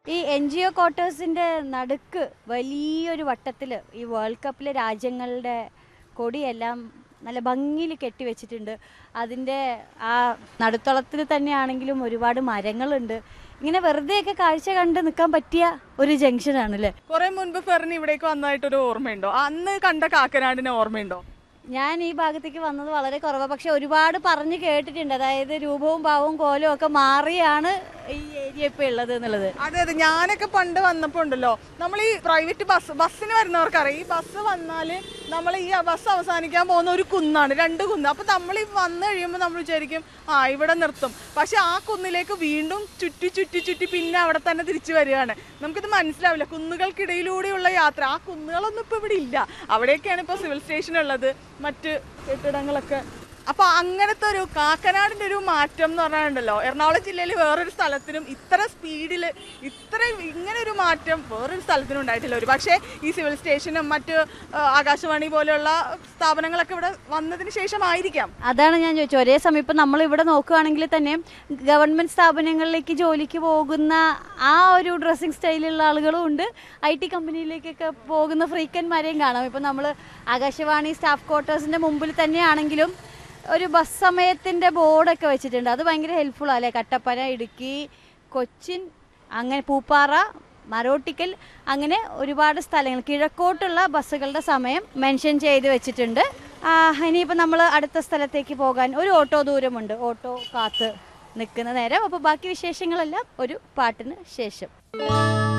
ഈ N G O ക്വാർട്ടേഴ്സിൻ്റെ നടുക്ക് വലിയൊരു വട്ടത്തിൽ ഈ വേൾഡ് കപ്പിലെ രാജ്യങ്ങളുടെ കൊടിയെല്ലാം നല്ല ഭംഗിയിൽ കെട്ടിവെച്ചിട്ടുണ്ട് അതിൻ്റെ ആ നടുത്തളത്തിൽ തന്നെയാണെങ്കിലും ഒരുപാട് മരങ്ങളുണ്ട് ഇങ്ങനെ വെറുതെയൊക്കെ കാഴ്ച കണ്ട് നിൽക്കാൻ പറ്റിയ ഒരു ജംഗ്ഷനാണല്ലേ കുറെ മുൻപ് ഫെറിന് ഇവിടേക്ക് വന്നതായിട്ടൊരു ഓർമ്മയുണ്ടോ അന്ന് കണ്ട കാക്കനാടിനെ ഓർമ്മയുണ്ടോ ഞാൻ ഈ ഭാഗത്തേക്ക് വന്നത് വളരെ കുറവാണ് പക്ഷെ ഒരുപാട് പറഞ്ഞു കേട്ടിട്ടുണ്ട് അതായത് രൂപവും ഭാവവും കോലവും ഒക്കെ മാറിയാണ് ഈ ഏരിയ ഇപ്പോൾ ഉള്ളത് എന്നുള്ളത് അതെ അതെ ഞാനൊക്കെ പണ്ട് വന്നപ്പോ ഉണ്ടല്ലോ നമ്മൾ ഈ പ്രൈവറ്റ് ബസ് ബസ്സിന് വരുന്നവർക്കറിയാം ഈ ബസ് വന്നാല് നമ്മൾ ഈ ബസ് അവസാനിക്കാൻ പോകുന്ന ഒരു കുന്നാണ് രണ്ട് കുന്ന് അപ്പൊ നമ്മൾ ഈ വന്നു കഴിയുമ്പോൾ നമ്മൾ വിചാരിക്കും ആ ഇവിടെ നിർത്തും പക്ഷെ ആ കുന്നിലേക്ക് വീണ്ടും ചുറ്റി ചുറ്റി ചുറ്റി പിന്നെ അവിടെ തന്നെ തിരിച്ചു വരികയാണ് നമുക്കിത് മനസ്സിലാവില്ല കുന്നുകൾക്കിടയിലൂടെയുള്ള യാത്ര ആ കുന്നുകളൊന്നും ഇപ്പൊ ഇവിടെ ഇല്ല അവിടെയൊക്കെയാണ് ഇപ്പൊ സിവിൽ സ്റ്റേഷൻ ഉള്ളത് മറ്റ് കെട്ടിടങ്ങളൊക്കെ അപ്പൊ അങ്ങനത്തെ ഒരു കാക്കനാടിന്റെ ഒരു മാറ്റം എന്ന് പറഞ്ഞാലുണ്ടല്ലോ എറണാകുളം ജില്ലയിൽ വേറൊരു സ്ഥലത്തിനും ഇത്ര സ്പീഡിൽ ഇത്ര ഇങ്ങനെ ഒരു മാറ്റം വേറൊരു സ്ഥലത്തിനും ഉണ്ടായിട്ടില്ല ഒരു പക്ഷേ ഈ സിവിൽ സ്റ്റേഷനും മറ്റ് ആ, ആകാശവാണി പോലെയുള്ള സ്ഥാപനങ്ങളൊക്കെ ഇവിടെ വന്നതിന് ശേഷമായിരിക്കാം അതാണ് ഞാൻ ചോദിച്ചത് ഒരേ സമയം ഇപ്പം നമ്മൾ ഇവിടെ നോക്കുകയാണെങ്കിൽ തന്നെ ഗവൺമെൻറ് സ്ഥാപനങ്ങളിലേക്ക് ജോലിക്ക് പോകുന്ന ആ ഒരു ഡ്രസ്സിങ് സ്റ്റൈലുള്ള ആളുകളും ഉണ്ട് ഐ ടി കമ്പനിയിലേക്കൊക്കെ പോകുന്ന ഫ്രീക്കന്മാരെയും കാണാം ഇപ്പം നമ്മൾ ആകാശവാണി സ്റ്റാഫ് ക്വാർട്ടേഴ്സിൻ്റെ മുമ്പിൽ തന്നെയാണെങ്കിലും ഒരു ബസ് സമയത്തിൻ്റെ ബോർഡൊക്കെ വെച്ചിട്ടുണ്ട് അത് ഭയങ്കര ഹെൽപ്ഫുൾ അല്ലേ കട്ടപ്പന ഇടുക്കി കൊച്ചിൻ അങ്ങനെ പൂപ്പാറ മരോട്ടിക്കൽ അങ്ങനെ ഒരുപാട് സ്ഥലങ്ങൾ കിഴക്കോട്ടുള്ള ബസ്സുകളുടെ സമയം മെൻഷൻ ചെയ്ത് വെച്ചിട്ടുണ്ട് ആ, ഇനിയിപ്പോൾ നമ്മൾ അടുത്ത സ്ഥലത്തേക്ക് പോകാൻ ഒരു ഓട്ടോ ദൂരമുണ്ട് ഓട്ടോ കാത്ത് നിൽക്കുന്ന നേരം അപ്പോൾ ബാക്കി വിശേഷങ്ങളെല്ലാം ഒരു പാട്ടിന് ശേഷം